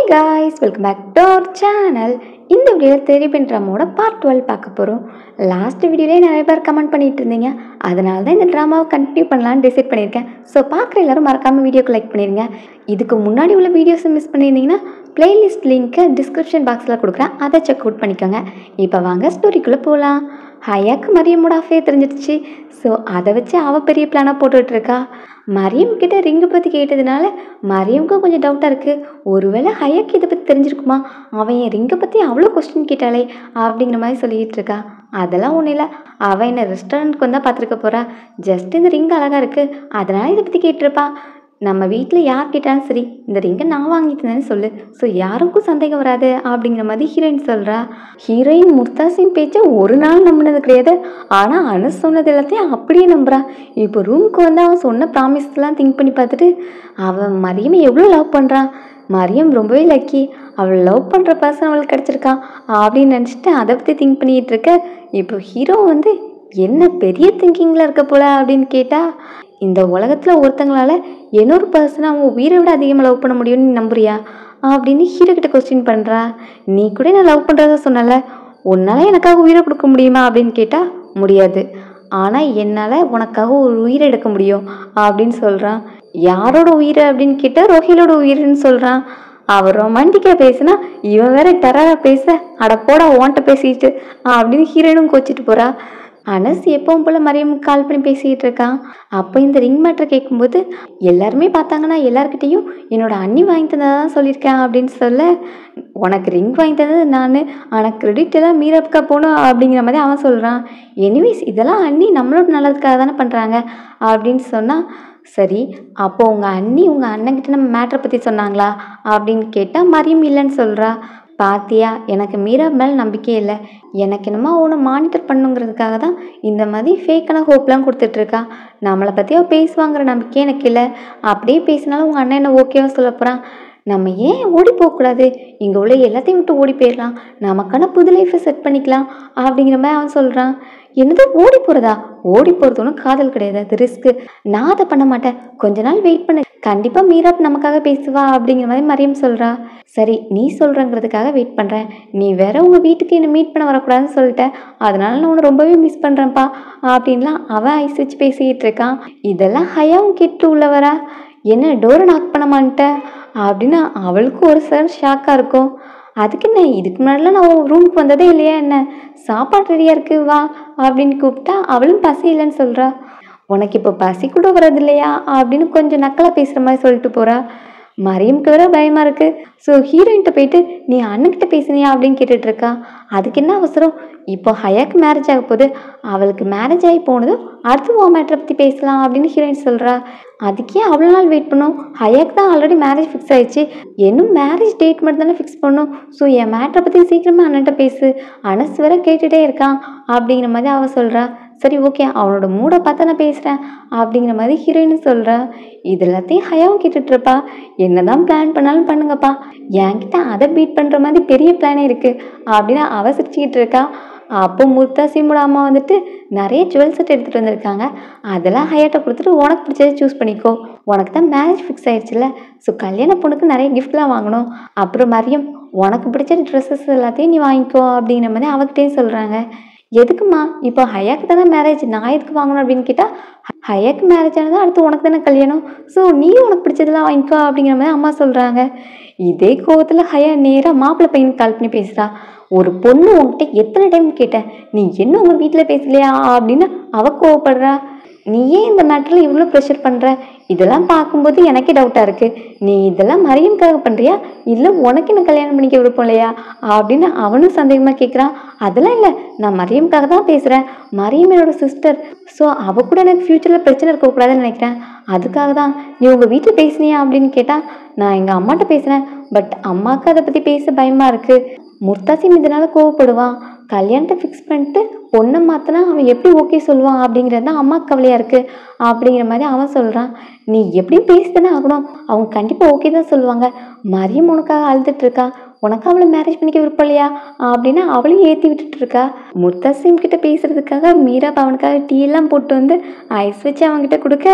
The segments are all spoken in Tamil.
guys welcome back to our channel இந்த வீடியோவில் தெரியபின் ட்ராமாவோட பார்ட் டுவெல் பார்க்க போகிறோம் லாஸ்ட் வீடியோலேயே நிறைய பேர் கமெண்ட் பண்ணிட்டு இருந்தீங்க அதனால தான் இந்த ட்ராமாவை கண்டினியூ பண்ணலான்னு டிசைட் பண்ணியிருக்கேன் ஸோ பார்க்குற எல்லாரும் மறக்காமல் வீடியோக்கு லைக் பண்ணிடுங்க இதுக்கு முன்னாடி உள்ள வீடியோஸை மிஸ் பண்ணியிருந்தீங்கன்னா பிளேலிஸ்ட் லிங்க்கை டிஸ்கிரிப்ஷன் பாக்ஸில் கொடுக்குறேன் அதை செக் அவுட் பண்ணிக்கோங்க இப்போ வாங்க ஸ்டோரிக்குள்ளே போகலாம் ஹயாக்கு மரியமோட அஃபே தெரிஞ்சிடுச்சு ஸோ அதை வச்சு அவள் பெரிய பிளானாக போட்டுட்ருக்கா மரியம் கிட்ட ரிங்கை பற்றி கேட்டதுனால மரியமுக்கும் கொஞ்சம் டவுட்டாக இருக்குது ஒருவேளை ஹயாக்கு இதை பற்றி தெரிஞ்சிருக்குமா அவன் என் ரிங்கை பற்றி அவ்வளோ கொஸ்டின் கேட்டாளே அப்படிங்கிற மாதிரி சொல்லிகிட்டு இருக்கா அதெல்லாம் ஒன்றும் இல்லை அவள் என்ன ரெஸ்டாரண்ட்க்கு வந்தால் பார்த்துருக்க போகிறா ஜஸ்ட் இந்த ரிங் அழகாக இருக்குது அதனால் இதை பற்றி கேட்டிருப்பா நம்ம வீட்டில் யார் கேட்டாலும் சரி இந்த ரிங்கை நான் வாங்கி தந்தேன்னு சொல்லு ஸோ யாருக்கும் சந்தேகம் வராது அப்படிங்கிற மாதிரி ஹீரோயின் சொல்கிறா ஹீரோயின் முர்தாசின் பேச்சை ஒரு நாள் நம்பினது கிடையாது ஆனால் அனு சொன்னது எல்லாத்தையும் அப்படியே நம்புறா இப்போ ரூமுக்கு வந்து அவன் சொன்ன ப்ராமிஸ்லாம் திங்க் பண்ணி பார்த்துட்டு அவன் மரியமை எவ்வளோ லவ் பண்ணுறான் மரியம் ரொம்பவே லக்கி அவள் லவ் பண்ணுற பர்சன் அவளுக்கு கிடச்சிருக்கான் அப்படின்னு நினச்சிட்டு அதை பற்றி திங்க் பண்ணிகிட்டு இருக்க இப்போ ஹீரோ வந்து என்ன பெரிய திங்கிங்கில் இருக்க போல அப்படின்னு கேட்டால் இந்த உலகத்தில் ஒருத்தங்களால இன்னொரு பர்சனை அவங்க உயிரை விட அதிகமாக லவ் பண்ண முடியும்னு நீ நம்புறியா அப்படின்னு ஹீரோ கிட்ட கொஸ்டின் பண்ணுறா நீ கூட நான் லவ் பண்ணுறத சொன்னல உன்னால் எனக்காக உயிரை கொடுக்க முடியுமா அப்படின்னு கேட்டால் முடியாது ஆனால் என்னால் உனக்காக ஒரு உயிரை எடுக்க முடியும் அப்படின்னு சொல்கிறான் யாரோட உயிர் அப்படின்னு கேட்டால் ரோஹிலோட உயிர்னு சொல்கிறான் அவர் ரொமான்டிக்காக பேசுனா இவன் வேற டெரராக பேச அட போடா ஓன்ட்ட பேசிட்டு அப்படின்னு ஹீரோயினும் கோச்சிட்டு போகிறா அனஸ் எப்பவும் போல் மரியம் கால் பண்ணி பேசிக்கிட்டு இருக்கான் அப்போ இந்த ரிங் மேட்ரு கேட்கும்போது எல்லாருமே பார்த்தாங்கன்னா எல்லாருக்கிட்டேயும் என்னோட அண்ணி வாங்கி தந்ததாக தான் சொல்லியிருக்கேன் அப்படின்னு சொல்ல உனக்கு ரிங் வாங்கி தந்தது நான் ஆனால் கிரெடிட் எல்லாம் மீரப்கா போகணும் அப்படிங்கிற மாதிரி அவன் சொல்கிறான் எனிவேஸ் இதெல்லாம் அண்ணி நம்மளோட நல்லதுக்காக தானே பண்ணுறாங்க அப்படின்னு சொன்னால் சரி அப்போ உங்கள் அண்ணி உங்கள் அண்ணன்கிட்ட நம்ம மேட்ரை பற்றி சொன்னாங்களா அப்படின்னு கேட்டால் மரியம் இல்லைன்னு சொல்கிறா பாத்தியா எனக்கு மீரா மேலே நம்பிக்கை இல்லை எனக்கு என்னமோ அவனை மானிட்டர் பண்ணுங்கிறதுக்காக தான் இந்த மாதிரி ஃபேக்கான ஹோப்லாம் கொடுத்துட்ருக்கா நம்மளை பற்றி அவள் பேசுவாங்கிற நம்பிக்கை எனக்கு இல்லை அப்படியே பேசினாலும் உங்கள் அண்ணன் என்ன ஓகேவா சொல்ல போகிறான் நம்ம ஏன் ஓடி போகக்கூடாது இங்கே உள்ள எல்லாத்தையும் விட்டு ஓடி போயிடலாம் நமக்கான புது லைஃப்பை செட் பண்ணிக்கலாம் அப்படிங்கிற மாதிரி அவன் சொல்கிறான் என்னது ஓடி போகிறதா ஓடி போகிறது ஒன்றும் காதல் கிடையாது அது ரிஸ்க்கு நான் அதை பண்ண மாட்டேன் கொஞ்ச நாள் வெயிட் பண்ணு கண்டிப்பாக மீராப் நமக்காக பேசுவா அப்படிங்கிற மாதிரி மரியம் சொல்கிறா சரி நீ சொல்கிறங்கிறதுக்காக வெயிட் பண்ணுறேன் நீ வேற உங்கள் வீட்டுக்கு என்னை மீட் பண்ண வரக்கூடாதுன்னு சொல்லிட்டேன் அதனால நான் உன்னை ரொம்பவே மிஸ் பண்ணுறேன்ப்பா அப்படின்லாம் அவன் ஐஸ் வச்சு பேசிக்கிட்டு இருக்கான் இதெல்லாம் ஹயாவும் கெட்டு உள்ளவரா என்ன டோரை நாக் பண்ண மாட்டேன் அப்படின்னு அவளுக்கு ஒரு சார் ஷாக்காக இருக்கும் அதுக்கு என்ன இதுக்கு முன்னாடிலாம் நான் ரூமுக்கு வந்ததே இல்லையா என்ன சாப்பாடு ரெடியாக இருக்கு வா அப்படின்னு கூப்பிட்டா அவளும் பசி இல்லைன்னு சொல்கிறா உனக்கு இப்போ பசி கூட வர்றது இல்லையா அப்படின்னு கொஞ்சம் நக்கலாக பேசுகிற மாதிரி சொல்லிட்டு போகிறா மரியம்க்கு வேற பயமாக இருக்குது ஸோ ஹீரோயின்கிட்ட போயிட்டு நீ அண்ணன்கிட்ட பேசுனியா அப்படின்னு கேட்டுட்டு இருக்கா அதுக்கு என்ன அவசரம் இப்போ ஹயாக்கு மேரேஜ் ஆக போகுது அவளுக்கு மேரேஜ் ஆகி போனதும் அடுத்து உன் மேட்ரை பற்றி பேசலாம் அப்படின்னு ஹீரோயின் சொல்கிறா அதுக்கே அவ்வளோ நாள் வெயிட் பண்ணும் ஹயாக்கு தான் ஆல்ரெடி மேரேஜ் ஃபிக்ஸ் ஆயிடுச்சு இன்னும் மேரேஜ் டேட் மட்டும் தானே ஃபிக்ஸ் பண்ணும் ஸோ என் மேட்ரை பற்றி சீக்கிரமாக அண்ணன்ட்ட பேசு அனஸ் வேற கேட்டுகிட்டே இருக்கான் அப்படிங்கிற மாதிரி அவள் சொல்கிறா சரி ஓகே அவனோட மூடை பார்த்தா நான் பேசுகிறேன் அப்படிங்கிற மாதிரி ஹீரோயின் சொல்கிறா இது எல்லாத்தையும் ஹயாவும் கேட்டுட்ருப்பா என்ன தான் பிளான் பண்ணாலும் பண்ணுங்கப்பா என்கிட்ட அதை பீட் பண்ணுற மாதிரி பெரிய பிளானே இருக்குது அப்படின்னு அவ சிரிச்சுக்கிட்டு இருக்கா அப்போ முர்தாசிமோட அம்மா வந்துட்டு நிறைய ஜுவல் செட் எடுத்துகிட்டு வந்திருக்காங்க அதெல்லாம் ஹையாட்ட கொடுத்துட்டு உனக்கு பிடிச்சதை சூஸ் பண்ணிக்கோ உனக்கு தான் மேரேஜ் ஃபிக்ஸ் ஆயிடுச்சுல ஸோ கல்யாண பொண்ணுக்கு நிறைய கிஃப்ட்லாம் வாங்கணும் அப்புறம் மரியம் உனக்கு பிடிச்ச ட்ரெஸ்ஸஸ் எல்லாத்தையும் நீ வாங்கிக்கோ அப்படிங்கிற மாதிரி அவகிட்டே சொல்கிறாங்க எதுக்குமா இப்போ ஹயாக்கு தானே மேரேஜ் நான் எதுக்கு வாங்கணும் அப்படின்னு கேட்டால் ஹயாக்கு மேரேஜ் ஆனது அடுத்து உனக்கு தானே கல்யாணம் ஸோ நீ உனக்கு பிடிச்சதெல்லாம் வாங்கிக்கோ அப்படிங்கிற மாதிரி அம்மா சொல்கிறாங்க இதே கோவத்தில் ஹயா நேராக மாப்பிள்ளை பையனுக்கு கால் பண்ணி பேசுகிறா ஒரு பொண்ணு உன்கிட்ட எத்தனை டைம் கேட்டேன் நீ என்ன உங்கள் வீட்டில் பேசலையா அப்படின்னு அவ கோவப்படுறா நீ ஏன் இந்த மேட்டரில் இவ்வளோ ப்ரெஷர் பண்ணுற இதெல்லாம் பார்க்கும்போது எனக்கே டவுட்டாக இருக்குது நீ இதெல்லாம் மரியம்காக பண்ணுறியா இல்லை உனக்கு என்ன கல்யாணம் பண்ணிக்க விருப்பம் இல்லையா அப்படின்னு அவனும் சந்தேகமாக கேட்குறான் அதெல்லாம் இல்லை நான் மரியம்காக தான் பேசுகிறேன் மரியம் என்னோட சிஸ்டர் ஸோ அவ கூட எனக்கு ஃப்யூச்சரில் பிரச்சனை இருக்கக்கூடாதுன்னு நினைக்கிறேன் அதுக்காக தான் நீ உங்கள் வீட்டில் பேசுனியா அப்படின்னு கேட்டால் நான் எங்கள் அம்மாட்ட பேசுகிறேன் பட் அம்மாவுக்கு அதை பற்றி பேச பயமாக இருக்குது முர்தாசிம் இதனால கோவப்படுவான் கல்யாணத்தை ஃபிக்ஸ் பண்ணிட்டு பொண்ணை மாற்றினா அவன் எப்படி ஓகே சொல்லுவான் அப்படிங்கிறது தான் அம்மா கவலையாக இருக்குது அப்படிங்கிற மாதிரி அவன் சொல்கிறான் நீ எப்படி பேசிதானே ஆகணும் அவங்க கண்டிப்பாக ஓகே தான் சொல்லுவாங்க மரியம் உனக்காக அழுதுட்டு இருக்கா உனக்கு அவளை மேரேஜ் பண்ணிக்க விருப்பம் இல்லையா அப்படின்னு அவளையும் ஏற்றி விட்டுட்டு இருக்கா முர்தாசிம் கிட்ட பேசுறதுக்காக மீரா அவனுக்காக டீ எல்லாம் போட்டு வந்து ஐஸ் வச்சு அவன்கிட்ட கொடுக்க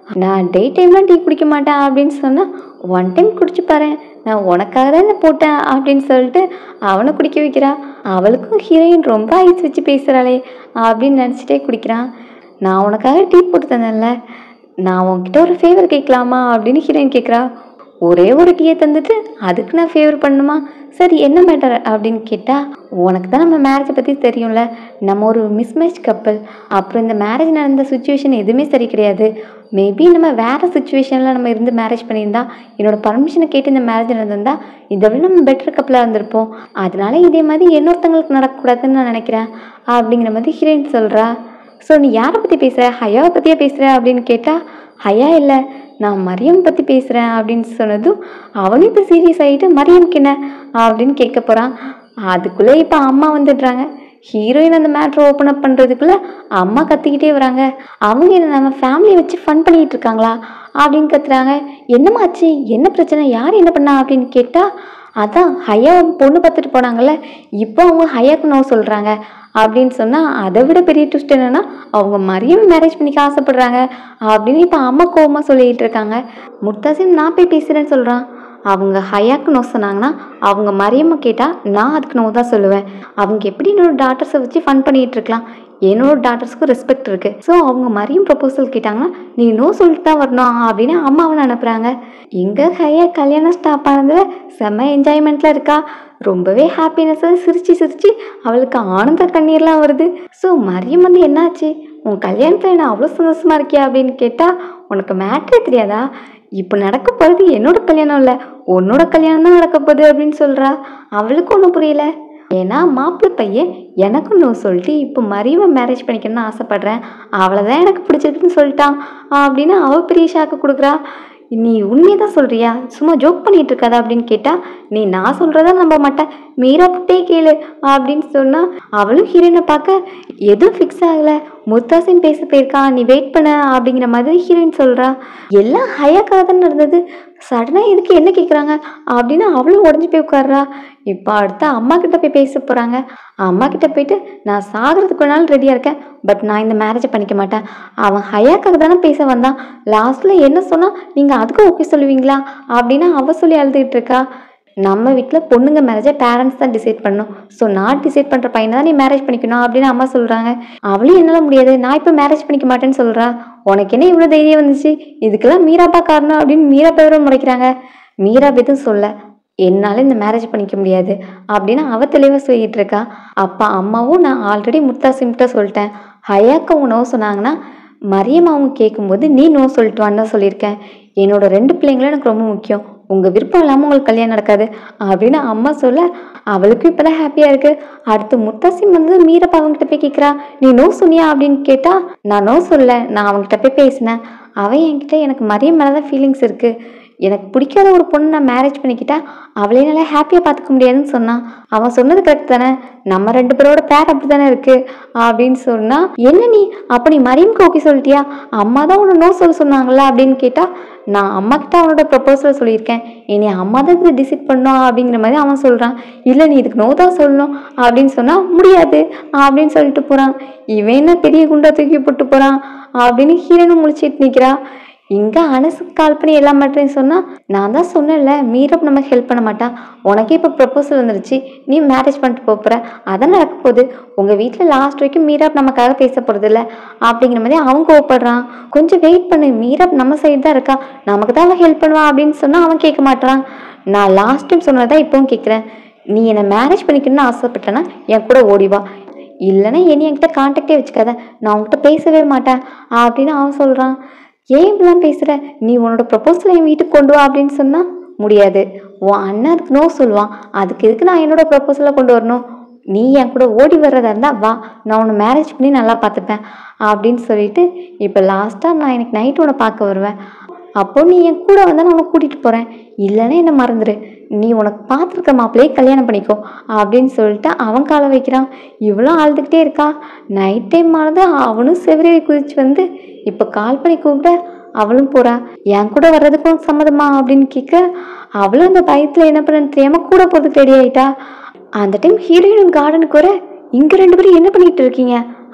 நான் டே டைம்லாம் டீ குடிக்க மாட்டேன் அப்படின்னு சொன்னால் ஒன் டைம் குடிச்சு பாரு நான் உனக்காக தான் இதை போட்டேன் அப்படின்னு சொல்லிட்டு அவனை குடிக்க வைக்கிறா அவளுக்கும் ஹீரோயின் ரொம்ப ஐஸ் வச்சு பேசுகிறாளே அப்படின்னு நினச்சிட்டே குடிக்கிறான் நான் உனக்காக டீ போட்டு தந்தேன்ல நான் உன்கிட்ட ஒரு ஃபேவர் கேட்கலாமா அப்படின்னு ஹீரோயின் கேட்குறா ஒரே ஒரு டீயை தந்துட்டு அதுக்கு நான் ஃபேவர் பண்ணுமா சரி என்ன மேட்டர் அப்படின்னு கேட்டால் உனக்கு தான் நம்ம மேரேஜை பற்றி தெரியும்ல நம்ம ஒரு மிஸ்மேட்ச் கப்பல் அப்புறம் இந்த மேரேஜ் நடந்த சுச்சுவேஷன் எதுவுமே சரி கிடையாது மேபி நம்ம வேறு சுச்சுவேஷனில் நம்ம இருந்து மேரேஜ் பண்ணியிருந்தா என்னோட பர்மிஷனை கேட்டு இந்த மேரேஜ் நடந்திருந்தா இதை விட நம்ம பெட்டர் கப்பலாக இருந்திருப்போம் அதனால இதே மாதிரி இன்னொருத்தங்களுக்கு நடக்கக்கூடாதுன்னு நான் நினைக்கிறேன் அப்படிங்கிற மாதிரி ஹீரோயின் சொல்கிறா ஸோ நீ யாரை பற்றி பேசுகிற ஹயாவை பற்றியே பேசுகிற அப்படின்னு கேட்டால் ஹயா இல்லை நான் மரியம் பற்றி பேசுகிறேன் அப்படின்னு சொன்னதும் அவனும் இப்போ சீரியஸ் ஆகிட்டு மரியம்க்கு என்ன அப்படின்னு கேட்க போகிறான் அதுக்குள்ளே இப்போ அம்மா வந்துடுறாங்க ஹீரோயின் அந்த மேட்ரு ஓப்பன் அப் பண்ணுறதுக்குள்ளே அம்மா கத்திக்கிட்டே வராங்க அவங்க என்ன நம்ம ஃபேமிலியை வச்சு ஃபன் பண்ணிகிட்டு இருக்காங்களா அப்படின்னு கத்துறாங்க என்னமாச்சு என்ன பிரச்சனை யார் என்ன பண்ணா அப்படின்னு கேட்டால் அதான் ஹையா பொண்ணு பார்த்துட்டு போனாங்கல்ல இப்போ அவங்க ஹையாக்கு நோ சொல்கிறாங்க அப்படின்னு சொன்னால் அதை விட பெரிய ட்விஸ்ட் என்னென்னா அவங்க மரியம் மேரேஜ் பண்ணிக்க ஆசைப்படுறாங்க அப்படின்னு இப்போ அம்மா கோவமாக சொல்லிக்கிட்டு இருக்காங்க முர்தாசிம் நான் போய் பேசுகிறேன்னு சொல்கிறான் அவங்க ஹயாக்கு நோ சொன்னாங்கன்னா அவங்க மரியம்மா கேட்டால் நான் அதுக்கு நோ தான் சொல்லுவேன் அவங்க எப்படி என்னோட டாட்டர்ஸை வச்சு ஃபன் பண்ணிகிட்டு இருக்கலாம் என்னோட டாட்டர்ஸ்க்கு ரெஸ்பெக்ட் இருக்குது ஸோ அவங்க மரியம் ப்ரப்போசல் கேட்டாங்கன்னா நீ நோ சொல்லிட்டு தான் வரணும் அப்படின்னு அம்மாவை அனுப்புகிறாங்க எங்கே ஹையா கல்யாணம் ஸ்டாப் ஆனதில் செம்ம என்ஜாய்மெண்ட்டில் இருக்கா ரொம்பவே ஹாப்பினஸ்ஸாக சிரித்து சிரித்து அவளுக்கு ஆனந்த கண்ணீர்லாம் வருது ஸோ மரியம் வந்து என்னாச்சு உன் கல்யாணத்தில் என்ன அவ்வளோ சந்தோஷமாக இருக்கியா அப்படின்னு கேட்டால் உனக்கு மேட்ரே தெரியாதா இப்போ நடக்க போகிறது என்னோட கல்யாணம் இல்லை உன்னோட கல்யாணம் தான் நடக்க போகுது அப்படின்னு சொல்கிறா அவளுக்கு ஒன்றும் புரியல ஏன்னா மாப்பிள்ளை பையன் எனக்கும் நோ சொல்லிட்டு இப்போ மரியவை மேரேஜ் பண்ணிக்கணும்னு ஆசைப்பட்றேன் அவளை தான் எனக்கு பிடிச்சிருக்குன்னு சொல்லிட்டான் அப்படின்னு அவள் பெரிய ஷாக்கு கொடுக்குறா நீ உண்மையை தான் சொல்கிறியா சும்மா ஜோக் பண்ணிட்டு இருக்காத அப்படின்னு கேட்டால் நீ நான் சொல்கிறத நம்ப மாட்டேன் மீரா கிட்டே கேளு அப்படின்னு சொன்னால் அவளும் ஹீரோயினை பார்க்க எதுவும் ஃபிக்ஸ் ஆகலை முத்தாசின் பேச போயிருக்கான் நீ வெயிட் பண்ண அப்படிங்கிற மாதிரி ஹீரோயின் சொல்கிறா எல்லாம் ஹையாக்காக தானே இருந்தது சடனாக இதுக்கு என்ன கேட்குறாங்க அப்படின்னு அவளும் உடஞ்சி போய் உட்கார்றா இப்போ அடுத்து அம்மா கிட்ட போய் பேச போகிறாங்க அம்மா கிட்ட போயிட்டு நான் சாகிறதுக்கு வேணாலும் ரெடியாக இருக்கேன் பட் நான் இந்த மேரேஜை பண்ணிக்க மாட்டேன் அவன் ஹயாக்காக தானே பேச வந்தான் லாஸ்ட்டில் என்ன சொன்னால் நீங்கள் அதுக்கும் ஓகே சொல்லுவீங்களா அப்படின்னு அவ சொல்லி அழுதுகிட்டு இருக்கா நம்ம வீட்டில் பொண்ணுங்க மேரேஜை பேரண்ட்ஸ் தான் டிசைட் பண்ணணும் ஸோ நான் டிசைட் பண்ணுற பையனை தான் நீ மேரேஜ் பண்ணிக்கணும் அப்படின்னு அம்மா சொல்கிறாங்க அவளும் என்னால் முடியாது நான் இப்போ மேரேஜ் பண்ணிக்க மாட்டேன்னு சொல்கிறா உனக்கு என்ன இவ்வளோ தைரியம் வந்துச்சு இதுக்கெல்லாம் மீராப்பா காரணம் அப்படின்னு மீரா பேரும் முறைக்கிறாங்க மீரா எதுவும் சொல்ல என்னால் இந்த மேரேஜ் பண்ணிக்க முடியாது அப்படின்னு அவ தெளிவாக சொல்லிட்டு இருக்கா அப்பா அம்மாவும் நான் ஆல்ரெடி முத்தாசிம்கிட்ட சொல்லிட்டேன் ஹயாக்கு அவங்க நோ சொன்னாங்கன்னா மரியம் அவங்க கேட்கும்போது நீ நோ சொல்லிட்டு வான்னு தான் சொல்லியிருக்கேன் என்னோட ரெண்டு பிள்ளைங்களும் எனக்கு ரொம்ப முக்கியம் உங்கள் விருப்பம் இல்லாமல் உங்களுக்கு கல்யாணம் நடக்காது அப்படின்னு அம்மா சொல்ல அவளுக்கும் இப்போ தான் ஹாப்பியாக இருக்குது அடுத்து முத்தாசிம் வந்து மீரப்பா அவங்ககிட்ட போய் கேட்குறா நீ நோ சொன்னியா அப்படின்னு கேட்டால் நான் நோ சொல்ல நான் அவங்ககிட்ட போய் பேசினேன் அவன் என்கிட்ட எனக்கு மரியம் மேலே தான் ஃபீலிங்ஸ் இருக்குது எனக்கு பிடிக்காத ஒரு பொண்ணு நான் மேரேஜ் பண்ணிக்கிட்டா அவளே நல்லா ஹாப்பியாக பார்த்துக்க முடியாதுன்னு சொன்னான் அவன் சொன்னது கரெக்ட் தானே நம்ம ரெண்டு பேரோட பேர் அப்படி தானே இருக்கு அப்படின்னு சொன்னா என்ன நீ அப்ப நீ மரியம்க்கு ஓகே சொல்லிட்டியா அம்மா தான் உன்னை நோ சொல்ல சொன்னாங்களா அப்படின்னு கேட்டா நான் அம்மா கிட்ட அவனோட ப்ரப்போசல் சொல்லியிருக்கேன் இனி அம்மா தான் இதை டிசைட் பண்ணோம் அப்படிங்கிற மாதிரி அவன் சொல்கிறான் இல்லை நீ இதுக்கு நோ தான் சொல்லணும் அப்படின்னு சொன்னால் முடியாது அப்படின்னு சொல்லிட்டு போகிறான் இவன் என்ன பெரிய குண்டா தூக்கி போட்டு போகிறான் அப்படின்னு ஹீரோனும் முழிச்சிட்டு நிற்கிறா இங்கே அனசுக்கு கால் பண்ணி எல்லா மேட்டரையும் சொன்னால் நான் தான் சொன்னேன்ல மீரப் நமக்கு ஹெல்ப் பண்ண மாட்டா உனக்கே இப்போ ப்ரப்போசல் வந்துருச்சு நீ மேரேஜ் பண்ணிட்டு போகிற அதான் நடக்க போகுது உங்கள் வீட்டில் லாஸ்ட் வரைக்கும் மீரப் நமக்காக பேச போகிறதில்ல அப்படிங்கிற மாதிரி அவன் கோவப்படுறான் கொஞ்சம் வெயிட் பண்ணு மீரப் நம்ம சைடு தான் இருக்கா நமக்கு தான் அவன் ஹெல்ப் பண்ணுவான் அப்படின்னு சொன்னால் அவன் கேட்க மாட்டான் நான் லாஸ்ட் டைம் சொன்னதான் இப்போவும் கேட்குறேன் நீ என்னை மேரேஜ் பண்ணிக்கணும்னு ஆசைப்பட்டேன்னா என் கூட ஓடி வா இல்லைன்னா இனி என்கிட்ட கான்டாக்டே வச்சுக்காத நான் உன்கிட்ட பேசவே மாட்டேன் அப்படின்னு அவன் சொல்கிறான் ஏன் இப்படிலாம் பேசுகிற நீ உன்னோட ப்ரப்போசலை என் வீட்டுக்கு கொண்டு வா அப்படின்னு சொன்னால் முடியாது உன் அண்ணன் அதுக்கு நோ சொல்லுவான் அதுக்கு எதுக்கு நான் என்னோட ப்ரப்போசலை கொண்டு வரணும் நீ என் கூட ஓடி வர்றதா இருந்தால் வா நான் உன்னை மேரேஜ் பண்ணி நல்லா பார்த்துப்பேன் அப்படின்னு சொல்லிட்டு இப்போ லாஸ்ட்டாக நான் எனக்கு நைட்டு உன்னை பார்க்க வருவேன் அப்போ நீ என் கூட வந்தால் நான் உன்னை கூட்டிகிட்டு போகிறேன் இல்லைன்னா என்னை மறந்துடு நீ உனக்கு பார்த்துருக்க மாப்பிள்ளையே கல்யாணம் பண்ணிக்கோ அப்படின்னு சொல்லிட்டு அவன் காலை வைக்கிறான் இவ்வளோ அழுதுகிட்டே இருக்கா நைட் டைம் ஆனது அவனும் செவரே குதிச்சு வந்து இப்போ கால் பண்ணி கூப்பிட அவளும் போறா என் கூட வர்றதுக்கும் சம்மதமா அப்படின்னு கேட்க அவளும் அந்த பயத்தில் என்ன பண்ணன்னு தெரியாம கூட போகிறதுக்கு ரெடி ஆயிட்டா அந்த டைம் ஹீரோயின் கார்டனுக்கு வர இங்க ரெண்டு பேரும் என்ன பண்ணிட்டு இருக்கீங்க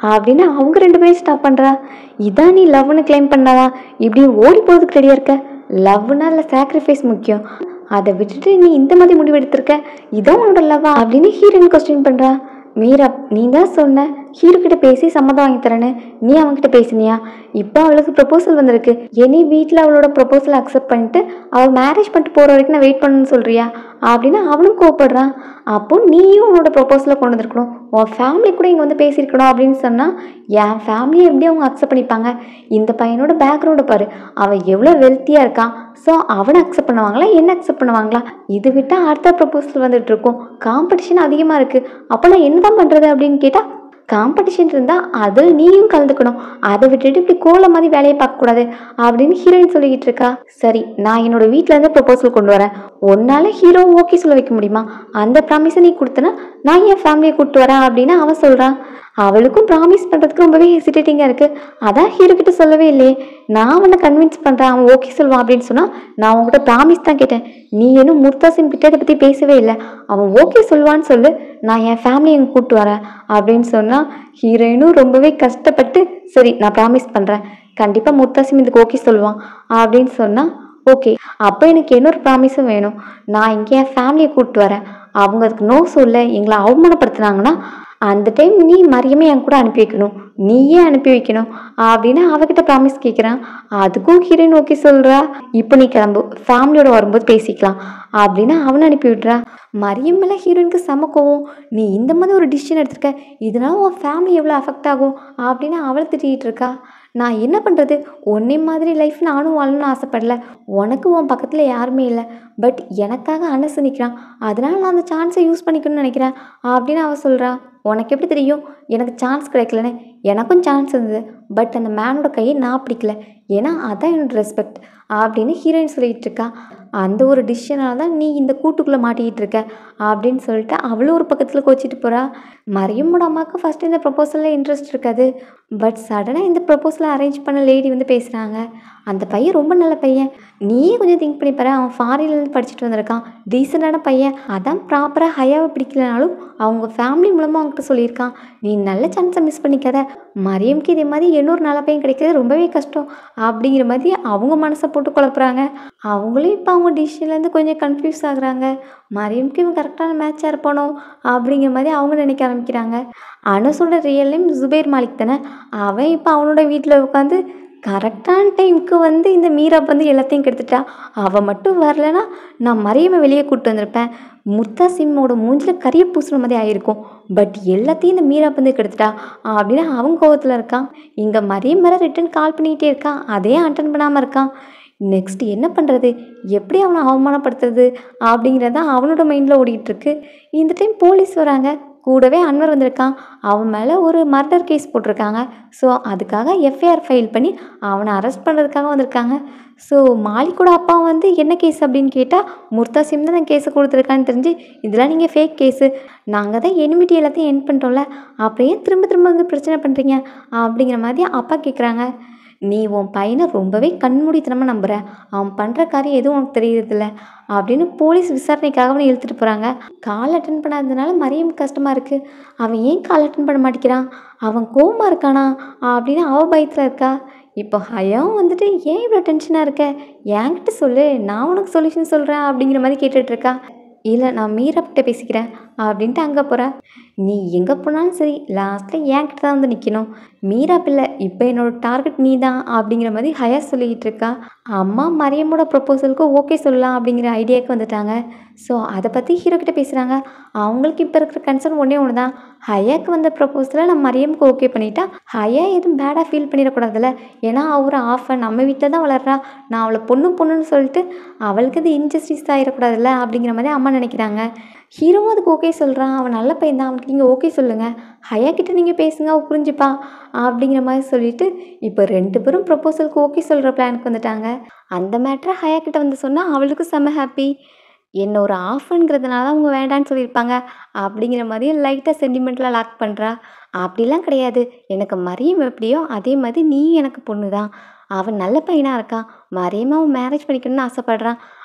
அப்படின்னு அவங்க ரெண்டு பேரும் ஸ்டாப் பண்ணுறா இதான் நீ லவ்னு கிளைம் பண்ணாவா இப்படி ஓடி போகிறதுக்கு ரெடியாக இருக்க லவ்னா இல்லை சாக்ரிஃபைஸ் முக்கியம் அதை விட்டுட்டு நீ இந்த மாதிரி முடிவு எடுத்திருக்க இதான் உன்னோட லவ்வா அப்படின்னு ஹீரோயின் கொஸ்டின் பண்ணுறா மீரா நீ தான் சொன்ன ஹீரோ கிட்ட பேசி சம்மதம் வாங்கி தரேன்னு நீ அவன்கிட்ட பேசினியா இப்போ அவளுக்கு ப்ரொபோசல் வந்திருக்கு எனி வீட்டில் அவளோட ப்ரொபோசல் அக்செப்ட் பண்ணிட்டு அவள் மேரேஜ் பண்ணிட்டு போகிற வரைக்கும் நான் வெயிட் பண்ணணும்னு சொல்கிறியா அப்படின்னு அவனும் கோவப்படுறான் அப்போ நீயும் உன்னோட ப்ரொபோசலை கொண்டு வந்திருக்கணும் உன் ஃபேமிலி கூட இங்கே வந்து பேசியிருக்கணும் அப்படின்னு சொன்னால் என் ஃபேமிலியை எப்படி அவங்க அக்செப்ட் பண்ணிப்பாங்க இந்த பையனோட பேக்ரவுண்டை பாரு அவன் எவ்வளோ வெல்த்தியாக இருக்கான் ஸோ அவனை அக்செப்ட் பண்ணுவாங்களா என்ன அக்செப்ட் பண்ணுவாங்களா இது விட்டால் அடுத்த ப்ரொபோசல் வந்துட்டு இருக்கும் காம்படிஷன் அதிகமாக இருக்குது அப்போ நான் என்ன தான் பண்ணுறது அப்படின்னு கேட்டால் காம்படிஷன் இருந்தால் அதில் நீயும் கலந்துக்கணும் அதை விட்டுட்டு இப்படி கோல மாதிரி வேலையை பார்க்கக்கூடாது அப்படின்னு ஹீரோயின் சொல்லிக்கிட்டு இருக்கா சரி நான் என்னோட வீட்டிலேருந்து ப்ரொபோசல் கொண்டு வரேன் உன்னால ஹீரோ ஓகே சொல்ல வைக்க முடியுமா அந்த ப்ராமிஸை நீ கொடுத்தனா நான் என் ஃபேமிலியை கூப்பிட்டு வரேன் அப்படின்னு அவன் சொல்கிறான் அவளுக்கும் ப்ராமிஸ் பண்ணுறதுக்கு ரொம்பவே ஹெசிடேட்டிங்காக இருக்குது அதான் ஹீரோ கிட்ட சொல்லவே இல்லையே நான் அவனை கன்வின்ஸ் பண்ணுறேன் அவன் ஓகே சொல்லுவான் அப்படின்னு சொன்னால் நான் உங்ககிட்ட ப்ராமிஸ் தான் கேட்டேன் நீ இன்னும் முர்தாசிம் கிட்ட இதை பற்றி பேசவே இல்லை அவன் ஓகே சொல்லுவான்னு சொல்லு நான் என் ஃபேமிலியை இங்கே கூப்பிட்டு வரேன் அப்படின்னு சொன்னால் ஹீரோயினும் ரொம்பவே கஷ்டப்பட்டு சரி நான் ப்ராமிஸ் பண்ணுறேன் கண்டிப்பாக முர்தாசிம் இதுக்கு ஓகே சொல்லுவான் அப்படின்னு சொன்னால் ஓகே அப்போ எனக்கு இன்னொரு ப்ராமிஸும் வேணும் நான் இங்கே என் ஃபேமிலியை கூப்பிட்டு வரேன் அவங்க அதுக்கு நோ சொல்ல எங்களை அவமானப்படுத்துனாங்கன்னா அந்த டைம் நீ மரியமே என் கூட அனுப்பி வைக்கணும் நீயே அனுப்பி வைக்கணும் அப்படின்னு அவகிட்ட ப்ராமிஸ் கேட்குறான் அதுக்கும் ஹீரோயின் ஓகே சொல்கிறா இப்போ நீ கிளம்பு ஃபேமிலியோட வரும்போது பேசிக்கலாம் அப்படின்னு அவனை அனுப்பி விட்றா மரியம் மேலே ஹீரோயினுக்கு செம கோவம் நீ இந்த மாதிரி ஒரு டிசிஷன் எடுத்திருக்க இதனால உன் ஃபேமிலி எவ்வளோ அஃபெக்ட் ஆகும் அப்படின்னு அவளை திட்டிகிட்டு இருக்கா நான் என்ன பண்ணுறது உன்னை மாதிரி லைஃப் நானும் வாழணும்னு ஆசைப்படல உனக்கு உன் பக்கத்தில் யாருமே இல்லை பட் எனக்காக அனசு நிற்கிறான் அதனால் நான் அந்த சான்ஸை யூஸ் பண்ணிக்கணும்னு நினைக்கிறேன் அப்படின்னு அவள் சொல்கிறா உனக்கு எப்படி தெரியும் எனக்கு சான்ஸ் கிடைக்கலன்னு எனக்கும் சான்ஸ் இருந்தது பட் அந்த மேனோட கையை நான் பிடிக்கல ஏன்னா அதான் என்னோட ரெஸ்பெக்ட் அப்படின்னு ஹீரோயின் சொல்லிகிட்டு இருக்கா அந்த ஒரு டிசிஷனால தான் நீ இந்த கூட்டுக்குள்ளே மாட்டிக்கிட்டு இருக்க அப்படின்னு சொல்லிட்டு அவளும் ஒரு பக்கத்தில் கோச்சிட்டு போகிறா மரியமோட அம்மாவுக்கு ஃபஸ்ட்டு இந்த ப்ரொப்போசலில் இன்ட்ரெஸ்ட் இருக்காது பட் சடனாக இந்த ப்ரொப்போசலை அரேஞ்ச் பண்ண லேடி வந்து பேசுகிறாங்க அந்த பையன் ரொம்ப நல்ல பையன் நீயே கொஞ்சம் திங்க் பண்ணி பாரு அவன் ஃபாரின்லேருந்து படிச்சுட்டு வந்திருக்கான் டீசெண்டான பையன் அதான் ப்ராப்பராக ஹையாவை பிடிக்கலனாலும் அவங்க ஃபேமிலி மூலமாக அவங்ககிட்ட சொல்லியிருக்கான் நீ நல்ல சான்ஸை மிஸ் பண்ணிக்காத மரியம்க்கு இதே மாதிரி இன்னொரு நல்ல பையன் கிடைக்கிறது ரொம்பவே கஷ்டம் அப்படிங்கிற மாதிரி அவங்க மனசை போட்டு குழப்புறாங்க அவங்களும் இப்போ அவங்க டிசிஷன்லேருந்து கொஞ்சம் கன்ஃபியூஸ் ஆகுறாங்க மரியம்க்கு இவன் கரெக்டான மேட்சாக இருப்பானோ அப்படிங்கிற மாதிரி அவங்க நினைக்க ஆரம்பிக்கிறாங்க அனஸோட ரியல் நேம் ஜுபேர் மாலிக் தானே அவன் இப்போ அவனோட வீட்டில் உட்காந்து கரெக்டான டைமுக்கு வந்து இந்த மீரா வந்து எல்லாத்தையும் கெடுத்துட்டா அவள் மட்டும் வரலைன்னா நான் மரியமை வெளியே கூப்பிட்டு வந்திருப்பேன் முத்தா சிம்மோட மூஞ்சில் கரிய பூசுன மாதிரி ஆயிருக்கும் பட் எல்லாத்தையும் இந்த மீரா வந்து கெடுத்துட்டா அப்படின்னு அவன் கோவத்தில் இருக்கான் இங்கே மரியம் மேலே ரிட்டன் கால் பண்ணிக்கிட்டே இருக்கான் அதே அட்டன் பண்ணாமல் இருக்கான் நெக்ஸ்ட் என்ன பண்ணுறது எப்படி அவனை அவமானப்படுத்துறது அப்படிங்கிறத அவனோட மைண்டில் ஓடிட்டுருக்கு இந்த டைம் போலீஸ் வராங்க கூடவே அன்வர் வந்திருக்கான் அவன் மேலே ஒரு மர்டர் கேஸ் போட்டிருக்காங்க ஸோ அதுக்காக எஃப்ஐஆர் ஃபைல் பண்ணி அவனை அரெஸ்ட் பண்ணுறதுக்காக வந்திருக்காங்க ஸோ மாலிக்கோட அப்பா வந்து என்ன கேஸ் அப்படின்னு கேட்டால் முர்தாசிம் தான் கேஸை கொடுத்துருக்கான்னு தெரிஞ்சு இதெல்லாம் நீங்கள் ஃபேக் கேஸு நாங்கள் தான் எனிமிட்டி எல்லாத்தையும் என் பண்ணிட்டோம்ல அப்புறம் ஏன் திரும்ப திரும்ப வந்து பிரச்சனை பண்ணுறீங்க அப்படிங்கிற மாதிரி அப்பா கேட்குறாங்க நீ உன் பையனை ரொம்பவே கண்மூடித்தனமாக நம்புற அவன் பண்ணுற காரியம் எதுவும் உனக்கு தெரியறதில்ல அப்படின்னு போலீஸ் விசாரணைக்காக அவனை இழுத்துட்டு போகிறாங்க கால் அட்டன் பண்ணாததுனால மரியம் கஷ்டமாக இருக்குது அவன் ஏன் கால் அட்டன் பண்ண மாட்டேங்கிறான் அவன் கோவமாக இருக்கானா அப்படின்னு அவ பயத்தில் இருக்கா இப்போ ஹயாவும் வந்துட்டு ஏன் இவ்வளோ டென்ஷனாக இருக்க என்கிட்ட சொல்லு நான் உனக்கு சொல்யூஷன் சொல்கிறேன் அப்படிங்கிற மாதிரி கேட்டுட்ருக்கா இல்லை நான் மீரா கிட்ட பேசிக்கிறேன் அப்படின்ட்டு அங்கே போகிறா நீ எங்கே போனாலும் சரி லாஸ்ட்டில் என்கிட்ட தான் வந்து நிற்கணும் மீரா பிள்ளை இப்போ என்னோட டார்கெட் நீ தான் அப்படிங்கிற மாதிரி ஹயா சொல்லிக்கிட்டு இருக்கா அம்மா மரியமோட ப்ரொப்போசலுக்கு ஓகே சொல்லலாம் அப்படிங்கிற ஐடியாவுக்கு வந்துட்டாங்க ஸோ அதை பற்றி ஹீரோ கிட்ட பேசுகிறாங்க அவங்களுக்கு இப்போ இருக்கிற கன்சர்ன் ஒன்றே ஒன்று தான் ஹயாக்கு வந்த ப்ரொப்போசலை நான் மரியமுக்கு ஓகே பண்ணிட்டா ஹயா எதுவும் பேடாக ஃபீல் பண்ணிடக்கூடாதுல்ல ஏன்னா அவர் ஆஃப் நம்ம வீட்டில் தான் வளர்றா நான் அவளை பொண்ணு பொண்ணுன்னு சொல்லிட்டு அவளுக்கு இது இன்ஜஸ்டிஸ் ஆகிடக்கூடாதுல்ல அப்படிங்கிற மாதிரி அம்மா நினைக்கிறாங்க ஹீரோவும் அதுக்கு ஓகே சொல்கிறான் அவன் நல்ல பையன் தான் அவனுக்கு நீங்கள் ஓகே சொல்லுங்கள் ஹயா கிட்ட நீங்கள் பேசுங்க அவ புரிஞ்சுப்பா அப்படிங்கிற மாதிரி சொல்லிட்டு இப்போ ரெண்டு பேரும் ப்ரொப்போசலுக்கு ஓகே சொல்கிற பிளானுக்கு வந்துட்டாங்க அந்த மேட்ரை ஹயா கிட்ட வந்து சொன்னால் அவளுக்கு செம்ம ஹாப்பி என்ன ஒரு ஆஃப்ங்கிறதுனால அவங்க வேண்டான்னு சொல்லியிருப்பாங்க அப்படிங்கிற மாதிரி லைட்டாக சென்டிமெண்ட்டில் லாக் பண்ணுறா அப்படிலாம் கிடையாது எனக்கு மரியம் எப்படியோ அதே மாதிரி நீயும் எனக்கு பொண்ணு தான் அவன் நல்ல பையனாக இருக்கான் மரியமாக அவன் மேரேஜ் பண்ணிக்கணும்னு ஆசைப்பட்றான்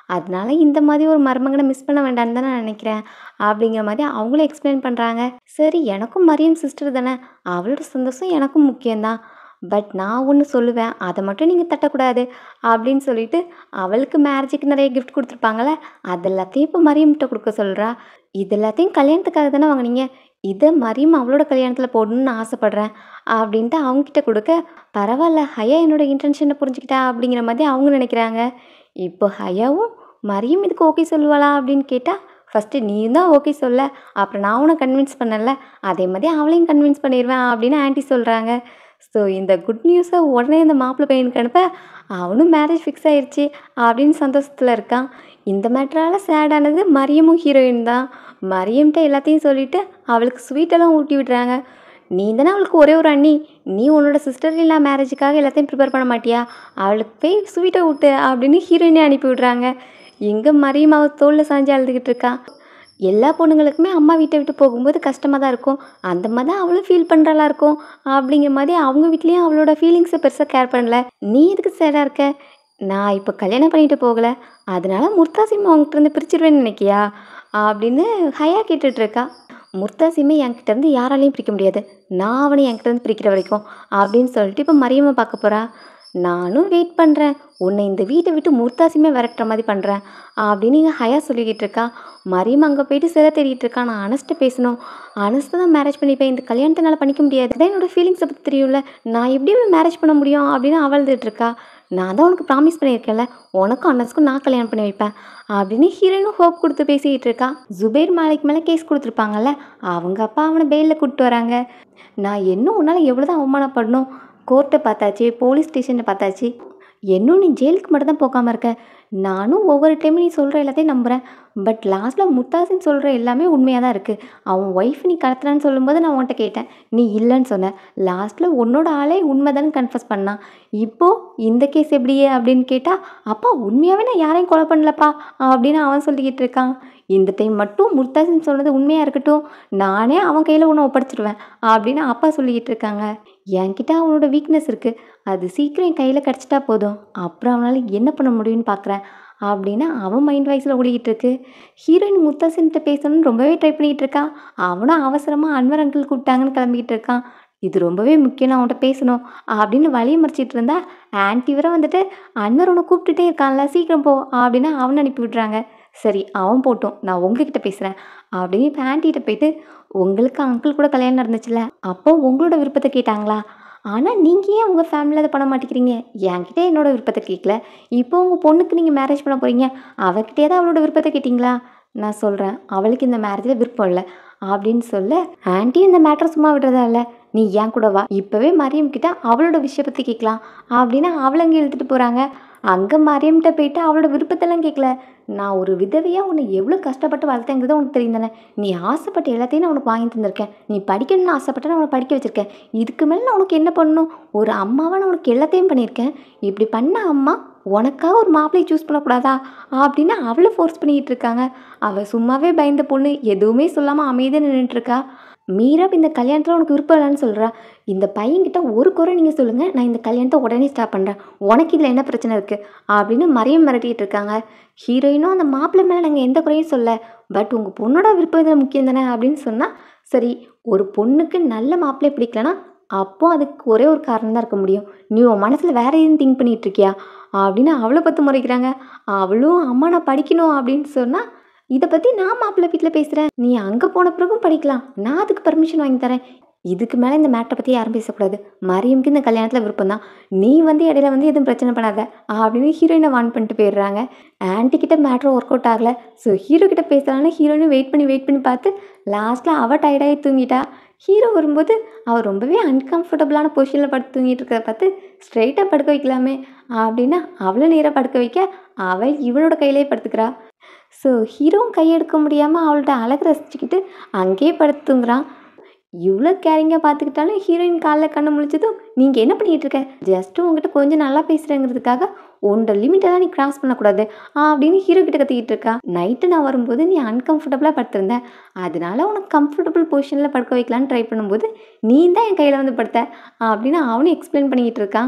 அதனால இந்த மாதிரி ஒரு மருமகனை மிஸ் பண்ண வேண்டாம்னு தான் நான் நினைக்கிறேன் அப்படிங்கிற மாதிரி அவங்களும் எக்ஸ்பிளைன் பண்ணுறாங்க சரி எனக்கும் மரியம் சிஸ்டர் தானே அவளோட சந்தோஷம் எனக்கும் முக்கியம்தான் பட் நான் ஒன்று சொல்லுவேன் அதை மட்டும் நீங்கள் தட்டக்கூடாது அப்படின்னு சொல்லிட்டு அவளுக்கு மேரேஜுக்கு நிறைய கிஃப்ட் கொடுத்துருப்பாங்களே அது எல்லாத்தையும் இப்போ மரியம்கிட்ட கொடுக்க சொல்கிறா இது எல்லாத்தையும் கல்யாணத்துக்காக தானே வாங்குனீங்க இதை மரியம் அவளோட கல்யாணத்தில் போடணும்னு ஆசைப்பட்றேன் அப்படின்ட்டு அவங்கக்கிட்ட கொடுக்க பரவாயில்ல ஹயா என்னோட இன்டென்ஷனை புரிஞ்சுக்கிட்டா அப்படிங்கிற மாதிரி அவங்க நினைக்கிறாங்க இப்போ ஹயாவும் மரியம் இதுக்கு ஓகே சொல்லுவாளா அப்படின்னு கேட்டால் ஃபஸ்ட்டு நீ தான் ஓகே சொல்ல அப்புறம் நான் உன்னை கன்வின்ஸ் பண்ணல அதே மாதிரி அவளையும் கன்வின்ஸ் பண்ணிடுவேன் அப்படின்னு ஆன்ட்டி சொல்கிறாங்க ஸோ இந்த குட் நியூஸை உடனே இந்த மாப்பிள்ளை பையனுக்கு அனுப்ப அவனும் மேரேஜ் ஃபிக்ஸ் ஆயிடுச்சு அப்படின்னு சந்தோஷத்தில் இருக்கான் இந்த மேட்டரால் சேடானது மரியமும் ஹீரோயின் தான் மரியம்கிட்ட எல்லாத்தையும் சொல்லிவிட்டு அவளுக்கு ஸ்வீட்டெல்லாம் ஊட்டி விடுறாங்க நீ தானே அவளுக்கு ஒரே ஒரு அண்ணி நீ உன்னோட சிஸ்டர் இல்லா மேரேஜுக்காக எல்லாத்தையும் ப்ரிப்பேர் பண்ண மாட்டியா அவளுக்கு போய் ஸ்வீட்டை விட்டு அப்படின்னு ஹீரோயினே அனுப்பி விடுறாங்க எங்கே மரியம் அவள் தோளில் சாஞ்சு அழுதுகிட்டு இருக்கா எல்லா பொண்ணுங்களுக்குமே அம்மா வீட்டை விட்டு போகும்போது கஷ்டமாக தான் இருக்கும் அந்த மாதிரி தான் அவளும் ஃபீல் பண்ணுறாளா இருக்கும் அப்படிங்கிற மாதிரி அவங்க வீட்லேயும் அவளோட ஃபீலிங்ஸை பெருசாக கேர் பண்ணல நீ எதுக்கு சேடாக இருக்க நான் இப்போ கல்யாணம் பண்ணிட்டு போகலை அதனால முர்தாசிம் அவங்ககிட்ட இருந்து பிரிச்சிருவேன்னு நினைக்கியா அப்படின்னு ஹயா கேட்டுட்டு இருக்கா முர்தாசிமை என்கிட்ட இருந்து யாராலையும் பிரிக்க முடியாது நான் அவனை என்கிட்ட இருந்து பிரிக்கிற வரைக்கும் அப்படின்னு சொல்லிட்டு இப்போ மரியம்மை பார்க்க போகிறா நானும் வெயிட் பண்ணுறேன் உன்னை இந்த வீட்டை விட்டு முர்தாசிமே விரட்டுற மாதிரி பண்ணுறேன் அப்படின்னு இங்கே ஹயா சொல்லிக்கிட்டு இருக்கா மரியம் அங்கே போயிட்டு சில தேடிட்டு இருக்கா நான் அனஸ்ட்ட பேசணும் அனஸ்ட்டை தான் மேரேஜ் பண்ணிப்பேன் இந்த கல்யாணத்தை என்னால் பண்ணிக்க முடியாது இதான் என்னோட ஃபீலிங்ஸை பற்றி தெரியும்ல நான் எப்படி மேரேஜ் பண்ண முடியும் அப்படின்னு அவழ்ந்துட்டு இருக்கா நான் தான் உனக்கு ப்ராமிஸ் பண்ணியிருக்கேன்ல உனக்கும் அனஸ்க்கும் நான் கல்யாணம் பண்ணி வைப்பேன் அப்படின்னு ஹீரோயினும் ஹோப் கொடுத்து பேசிக்கிட்டு இருக்கா ஜுபேர் மாலிக் மேலே கேஸ் கொடுத்துருப்பாங்கல்ல அவங்க அப்பா அவனை பெயிலில் கூப்பிட்டு வராங்க நான் இன்னும் உன்னால் எவ்வளோ தான் அவமானப்படணும் கோர்ட்டை பார்த்தாச்சு போலீஸ் ஸ்டேஷனை பார்த்தாச்சு இன்னும் நீ ஜெயிலுக்கு மட்டும் தான் போகாமல் இருக்க நானும் ஒவ்வொரு டைமும் நீ சொல்கிற எல்லாத்தையும் நம்புகிறேன் பட் லாஸ்ட்டில் முத்தாசின் சொல்கிற எல்லாமே உண்மையாக தான் இருக்குது அவன் ஒய்ஃப் நீ கடத்துறான்னு சொல்லும்போது நான் உன்கிட்ட கேட்டேன் நீ இல்லைன்னு சொன்ன லாஸ்ட்டில் உன்னோட ஆளே உண்மைதான்னு கன்ஃபஸ் பண்ணான் இப்போது இந்த கேஸ் எப்படியே அப்படின்னு கேட்டால் அப்பா உண்மையாகவே நான் யாரையும் கொலை பண்ணலப்பா அப்படின்னு அவன் சொல்லிக்கிட்டு இருக்கான் இந்த டைம் மட்டும் முர்தாசின் சொன்னது உண்மையாக இருக்கட்டும் நானே அவன் கையில் உன்னை ஒப்படைச்சிடுவேன் அப்படின்னு அப்பா சொல்லிக்கிட்டு இருக்காங்க என்கிட்ட அவனோட வீக்னஸ் இருக்குது அது சீக்கிரம் என் கையில் கிடச்சிட்டா போதும் அப்புறம் அவனால் என்ன பண்ண முடியும்னு பார்க்குறேன் அப்படின்னு அவன் மைண்ட் வாய்ஸில் ஓடிக்கிட்டு இருக்கு ஹீரோயின் முத்தாசின்கிட்ட பேசணும்னு ரொம்பவே ட்ரை பண்ணிக்கிட்டு இருக்கா அவனும் அவசரமாக அன்வர் அங்கிள் கூப்பிட்டாங்கன்னு கிளம்பிக்கிட்டு இருக்கான் இது ரொம்பவே முக்கியம் நான் அவன்கிட்ட பேசணும் அப்படின்னு வழியை மறைச்சிட்டு இருந்தா ஆன்ட்டி வர வந்துட்டு அன்வர் உன்னை கூப்பிட்டுட்டே இருக்கான்ல சீக்கிரம் போ அப்படின்னு அவனை அனுப்பி விட்றாங்க சரி அவன் போட்டும் நான் உங்ககிட்ட பேசுகிறேன் அப்படின்னு இப்போ ஆன்ட்டிகிட்ட போயிட்டு உங்களுக்கு அங்கிள் கூட கல்யாணம் நடந்துச்சுல அப்போ உங்களோட விருப்பத்தை கேட்டாங்களா ஆனால் நீங்கள் ஏன் உங்கள் ஃபேமிலியில் அதை பண்ண மாட்டேங்கிறீங்க என்கிட்ட என்னோட விருப்பத்தை கேட்கல இப்போ உங்கள் பொண்ணுக்கு நீங்கள் மேரேஜ் பண்ண போகிறீங்க அவகிட்டே தான் அவளோட விருப்பத்தை கேட்டிங்களா நான் சொல்கிறேன் அவளுக்கு இந்த மேரேஜில் விருப்பம் இல்லை அப்படின்னு சொல்ல ஆன்ட்டி இந்த மேட்டரை சும்மா விடுறதா இல்லை நீ ஏன் கூட வா இப்போவே மரியம் கிட்ட அவளோட விஷயம் பற்றி கேட்கலாம் அப்படின்னு அவளை அங்கே இழுத்துட்டு போகிறாங்க அங்கே மரியம்கிட்ட போயிட்டு அவளோட விருப்பத்தெல்லாம் கேட்கல நான் ஒரு விதவையாக உன்னை எவ்வளோ கஷ்டப்பட்டு வளர்த்தேங்கிறது உனக்கு தெரியும் தானே நீ ஆசைப்பட்ட எல்லாத்தையும் நான் உனக்கு வாங்கி தந்திருக்கேன் நீ படிக்கணும்னு ஆசைப்பட்ட நான் உனக்கு படிக்க வச்சுருக்கேன் இதுக்கு மேலே நான் உனக்கு என்ன பண்ணணும் ஒரு அம்மாவாக நான் உனக்கு எல்லாத்தையும் பண்ணியிருக்கேன் இப்படி பண்ண அம்மா உனக்காக ஒரு மாப்பிள்ளையை சூஸ் பண்ணக்கூடாதா அப்படின்னு அவளை ஃபோர்ஸ் பண்ணிக்கிட்டு இருக்காங்க அவள் சும்மாவே பயந்த பொண்ணு எதுவுமே சொல்லாமல் அமைதியாக நின்றுட்டுருக்கா மீரா இந்த கல்யாணத்தில் உனக்கு விருப்பம் இல்லைன்னு சொல்கிறா இந்த பையன்கிட்ட ஒரு குறை நீங்கள் சொல்லுங்கள் நான் இந்த கல்யாணத்தை உடனே ஸ்டாப் பண்ணுறேன் உனக்கு இதில் என்ன பிரச்சனை இருக்குது அப்படின்னு மரியம் மிரட்டிகிட்டு இருக்காங்க ஹீரோயினும் அந்த மாப்பிள்ளை மேலே நாங்கள் எந்த குறையும் சொல்ல பட் உங்கள் பொண்ணோட விருப்பம் இதில் முக்கியம் தானே அப்படின்னு சொன்னால் சரி ஒரு பொண்ணுக்கு நல்ல மாப்பிள்ளை பிடிக்கலனா அப்போ அதுக்கு ஒரே ஒரு காரணம் தான் இருக்க முடியும் நீ உன் மனசில் வேற எதுவும் திங்க் பண்ணிகிட்டு இருக்கியா அப்படின்னு அவளை பற்றி முறைக்கிறாங்க அவளும் அம்மா நான் படிக்கணும் அப்படின்னு சொன்னால் இதை பற்றி நான் மாப்பிள்ளை வீட்டில் பேசுகிறேன் நீ அங்கே போன பிறகும் படிக்கலாம் நான் அதுக்கு பர்மிஷன் வாங்கி தரேன் இதுக்கு மேலே இந்த மேட்டரை பற்றி யாரும் பேசக்கூடாது மரியம்க்கு இந்த கல்யாணத்தில் விருப்பம் தான் நீ வந்து இடையில வந்து எதுவும் பிரச்சனை பண்ணாத அப்படின்னு ஹீரோயினை வான் பண்ணிட்டு போயிடுறாங்க ஆன்ட்டி கிட்ட மேட்ரு ஒர்க் அவுட் ஆகலை ஸோ ஹீரோ கிட்ட பேசலான்னு ஹீரோயினும் வெயிட் பண்ணி வெயிட் பண்ணி பார்த்து லாஸ்ட்டில் அவள் டயர்டாகி தூங்கிட்டா ஹீரோ வரும்போது அவள் ரொம்பவே அன்கம்ஃபர்டபுளான பொசிஷனில் படுத்து தூங்கிட்டு இருக்கிறத பார்த்து ஸ்ட்ரைட்டாக படுக்க வைக்கலாமே அப்படின்னு அவளை நேராக படுக்க வைக்க அவள் இவளோட கையிலே படுத்துக்கிறா ஸோ ஹீரோவும் கையெடுக்க முடியாமல் அவள்கிட்ட அழகு ரசிச்சுக்கிட்டு அங்கேயே படுத்து தூங்குறான் இவ்வளோ கேரிங்காக பார்த்துக்கிட்டாலும் ஹீரோயின் காலில் கண்ணை முழிச்சதும் நீங்கள் என்ன பண்ணிகிட்டு இருக்க ஜஸ்ட்டு உங்ககிட்ட கொஞ்சம் நல்லா பேசுகிறேங்கிறதுக்காக உன்னோட லிமிட்டை தான் நீ கிராஸ் பண்ணக்கூடாது அப்படின்னு ஹீரோ கிட்ட கத்திக்கிட்டு இருக்கா நைட்டு நான் வரும்போது நீ அன்கம்ஃபர்டபுளாக படுத்திருந்த அதனால உனக்கு கம்ஃபர்டபுள் பொசிஷனில் படுக்க வைக்கலான்னு ட்ரை பண்ணும்போது நீ தான் என் கையில் வந்து படுத்த அப்படின்னு அவனும் எக்ஸ்பிளைன் பண்ணிக்கிட்டு இருக்கான்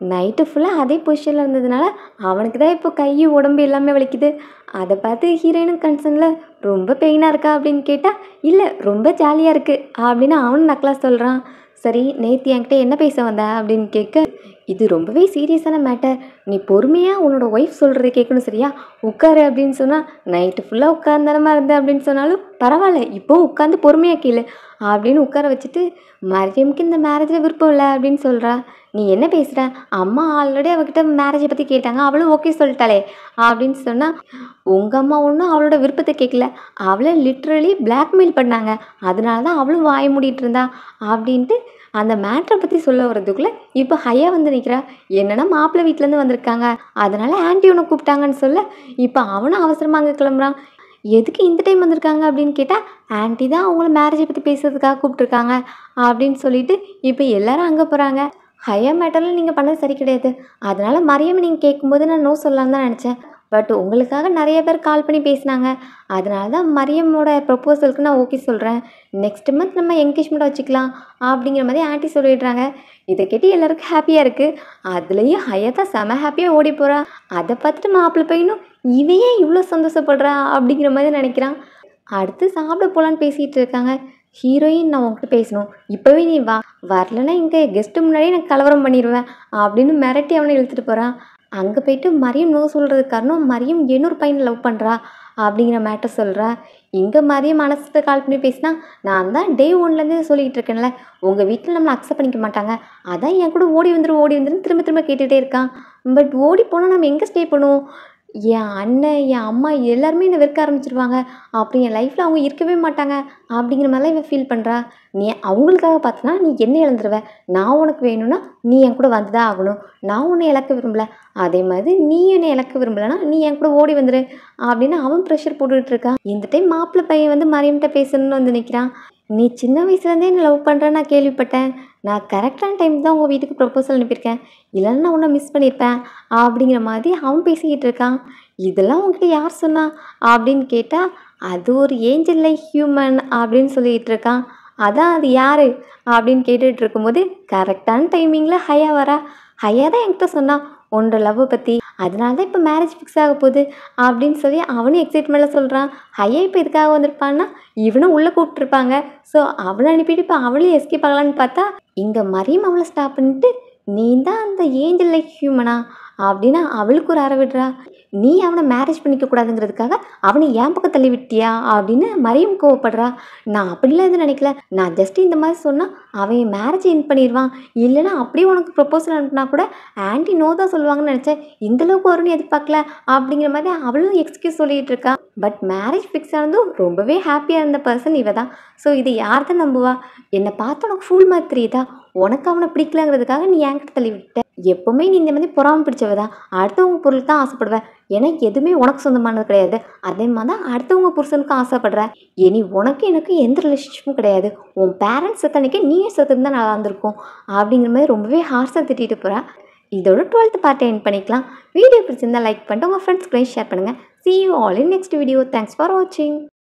நைட்டு ஃபுல்லாக அதே பொசிஷனில் இருந்ததுனால அவனுக்கு தான் இப்போ கை உடம்பு எல்லாமே வலிக்குது அதை பார்த்து ஹீரோயினும் கன்சர்னில் ரொம்ப பெயினாக இருக்கா அப்படின்னு கேட்டால் இல்லை ரொம்ப ஜாலியாக இருக்குது அப்படின்னு அவனும் நக்கலாக சொல்கிறான் சரி நேற்று என்கிட்ட என்ன பேச வந்த அப்படின்னு கேட்க இது ரொம்பவே சீரியஸான மேட்டர் நீ பொறுமையாக உன்னோட ஒய்ஃப் சொல்கிறத கேட்கணும் சரியா உட்காரு அப்படின்னு சொன்னால் நைட்டு ஃபுல்லாக உட்காந்தானமா இருந்தேன் அப்படின்னு சொன்னாலும் பரவாயில்ல இப்போ உட்காந்து பொறுமையாக கேளு அப்படின்னு உட்கார வச்சுட்டு மரியமுக்கு இந்த மேரேஜில் விருப்பம் இல்லை அப்படின்னு சொல்கிறா நீ என்ன பேசுகிற அம்மா ஆல்ரெடி அவகிட்ட மேரேஜை பற்றி கேட்டாங்க அவளும் ஓகே சொல்லிட்டாளே அப்படின்னு சொன்னால் உங்கள் அம்மா ஒன்றும் அவளோட விருப்பத்தை கேட்கல அவளை லிட்ரலி பிளாக்மெயில் பண்ணாங்க அதனால தான் அவளும் வாய மூடிட்டு இருந்தா அப்படின்ட்டு அந்த மேட்ரை பற்றி சொல்ல வர்றதுக்குள்ளே இப்போ ஹையா வந்து நிற்கிறா என்னன்னா மாப்பிள்ளை வீட்டிலேருந்து வந்திருக்காங்க அதனால ஆன்ட்டி உன்னை கூப்பிட்டாங்கன்னு சொல்ல இப்போ அவனும் அவசரமாக அங்கே கிளம்புறான் எதுக்கு இந்த டைம் வந்திருக்காங்க அப்படின்னு கேட்டால் ஆன்ட்டி தான் அவங்கள மேரேஜை பற்றி பேசுறதுக்காக கூப்பிட்ருக்காங்க அப்படின்னு சொல்லிட்டு இப்போ எல்லாரும் அங்கே போகிறாங்க ஹையர் மேட்டரில் நீங்கள் பண்ணது சரி கிடையாது அதனால் மரியம் நீங்கள் கேட்கும்போது நான் நோ சொல்லலாம்னு தான் நினச்சேன் பட் உங்களுக்காக நிறைய பேர் கால் பண்ணி பேசினாங்க அதனால தான் மரியமோட ப்ரொப்போசலுக்கு நான் ஓகே சொல்கிறேன் நெக்ஸ்ட் மந்த் நம்ம என்கேஜ்மெண்ட் வச்சுக்கலாம் அப்படிங்கிற மாதிரி ஆன்ட்டி சொல்லிடுறாங்க இதை கேட்டு எல்லாருக்கும் ஹாப்பியாக இருக்குது அதுலேயும் ஹையா செம ஹாப்பியாக ஓடி போகிறா அதை பார்த்துட்டு மாப்பிள்ளை பையனும் இவன் ஏன் இவ்வளோ சந்தோஷப்படுறா அப்படிங்கிற மாதிரி நினைக்கிறான் அடுத்து சாப்பிட போகலான்னு பேசிகிட்டு இருக்காங்க ஹீரோயின் நான் உங்ககிட்ட பேசணும் இப்போவே நீ வா வரலன்னா இங்கே கெஸ்ட்டு முன்னாடியே நான் கலவரம் பண்ணிடுவேன் அப்படின்னு மிரட்டி அவனை இழுத்துட்டு போகிறான் அங்கே போயிட்டு மரியம் நோ சொல்கிறதுக்கு காரணம் மரியம் இன்னொரு பையனை லவ் பண்ணுறா அப்படிங்கிற மேட்டர் சொல்கிறா இங்கே மரியம் மனசுக்கு கால் பண்ணி பேசினா நான் தான் டே ஒன்லேருந்து சொல்லிகிட்டு இருக்கேன்ல உங்கள் வீட்டில் நம்மளை அக்செப்ட் பண்ணிக்க மாட்டாங்க அதான் என் கூட ஓடி வந்துடும் ஓடி வந்துடும் திரும்ப திரும்ப கேட்டுகிட்டே இருக்கான் பட் ஓடி போனால் நம்ம எங்கே ஸ்டே பண்ணுவோம் என் அண்ணன் என் அம்மா எல்லாருமே என்னை வெறுக்க ஆரம்பிச்சிருவாங்க அப்படி என் லைஃப்பில் அவங்க இருக்கவே மாட்டாங்க அப்படிங்கிற மாதிரிலாம் இவன் ஃபீல் பண்ணுறா நீ அவங்களுக்காக பார்த்தனா நீ என்ன இழந்துருவ நான் உனக்கு வேணும்னா நீ என் கூட வந்து தான் ஆகணும் நான் உன்னை இழக்க விரும்பல அதே மாதிரி நீ என்னை இழக்க விரும்பலைன்னா நீ என் கூட ஓடி வந்துடு அப்படின்னு அவன் ப்ரெஷர் போட்டுக்கிட்டு இருக்கான் இந்த டைம் மாப்பிள்ளை பையன் வந்து மரியம்கிட்ட பேசணும்னு வந்து நிற்கிறான் நீ சின்ன வயசுலேருந்தே என்ன லவ் பண்ணுறேன்னு நான் கேள்விப்பட்டேன் நான் கரெக்டான டைம் தான் உங்கள் வீட்டுக்கு ப்ரொப்போசல் அனுப்பியிருக்கேன் இல்லைன்னா நான் உன்னை மிஸ் பண்ணியிருப்பேன் அப்படிங்கிற மாதிரி அவன் பேசிக்கிட்டு இருக்கான் இதெல்லாம் உங்ககிட்ட யார் சொன்னா அப்படின்னு கேட்டால் அது ஒரு ஏஞ்சல் லைக் ஹியூமன் அப்படின்னு சொல்லிகிட்டு இருக்கான் அதான் அது யார் அப்படின்னு கேட்டுட்டு இருக்கும்போது கரெக்டான டைமிங்கில் ஹையா வரா ஹையா தான் என்கிட்ட சொன்னான் உன்னோட லவ்வை பற்றி அதனால தான் இப்போ மேரேஜ் ஃபிக்ஸ் ஆக போகுது அப்படின்னு சொல்லி அவனும் எக்ஸைட்மெண்ட்டில் சொல்கிறான் ஹையா இப்போ எதுக்காக வந்திருப்பான்னா இவனும் உள்ளே கூப்பிட்ருப்பாங்க ஸோ அவனை அனுப்பிட்டு இப்போ அவளையும் எஸ்கேப் ஆகலான்னு பார்த்தா இங்கே மரியம் அவளை ஸ்டாப் பண்ணிட்டு நீ தான் அந்த ஏஞ்சல் லைக் ஹியூமனா அப்படின்னா அவளுக்கு ஒரு அற விடுறா நீ அவனை மேரேஜ் பண்ணிக்க கூடாதுங்கிறதுக்காக அவனை என் பக்கம் தள்ளி விட்டியா அப்படின்னு மரியம் கோவப்படுறா நான் அப்படிலாம் எதுவும் நினைக்கல நான் ஜஸ்ட் இந்த மாதிரி சொன்னால் அவன் என் மேரேஜ் என் பண்ணிடுவான் இல்லைன்னா அப்படியே உனக்கு ப்ரொப்போசல் அனுப்புனா கூட ஆன்ட்டி நோ தான் சொல்லுவாங்கன்னு நினச்சேன் இந்தளவுக்கு வரும்னு எதிர்பார்க்கல அப்படிங்கிற மாதிரி அவளும் எக்ஸ்கியூஸ் சொல்லிகிட்டு இருக்கா பட் மேரேஜ் ஃபிக்ஸ் ஆனதும் ரொம்பவே ஹாப்பியாக இருந்த பர்சன் இவ தான் ஸோ இதை யார் தான் நம்புவா என்னை பார்த்து உனக்கு ஃபுல் மாதிரி தெரியுதா உனக்கு அவனை பிடிக்கலங்கிறதுக்காக நீ என்கிட்ட தள்ளி விட்ட எப்போவுமே நீ இந்த மாதிரி பொறாம பிடிச்சவ தான் அடுத்தவங்க பொருள் தான் ஆசைப்படுவேன் ஏன்னா எதுவுமே உனக்கு சொந்தமானது கிடையாது அதே மாதிரி தான் அடுத்தவங்க புருஷனுக்கும் ஆசைப்படுற இனி உனக்கு எனக்கு எந்த ரிலேஷன்ஷிப்பும் கிடையாது உன் பேரண்ட்ஸ் செத்தனைக்கு நீயே செத்துருந்தா நல்லா இருந்திருக்கும் அப்படிங்கிற மாதிரி ரொம்பவே ஹார்ஸாக திட்டிட்டு போகிறா இதோட டுவெல்த் பார்ட்டை என் பண்ணிக்கலாம் வீடியோ பிடிச்சிருந்தா லைக் பண்ணிட்டு உங்கள் ஃப்ரெண்ட்ஸ்க்கு ஷேர் பண்ணுங்கள் see you all in next video thanks for watching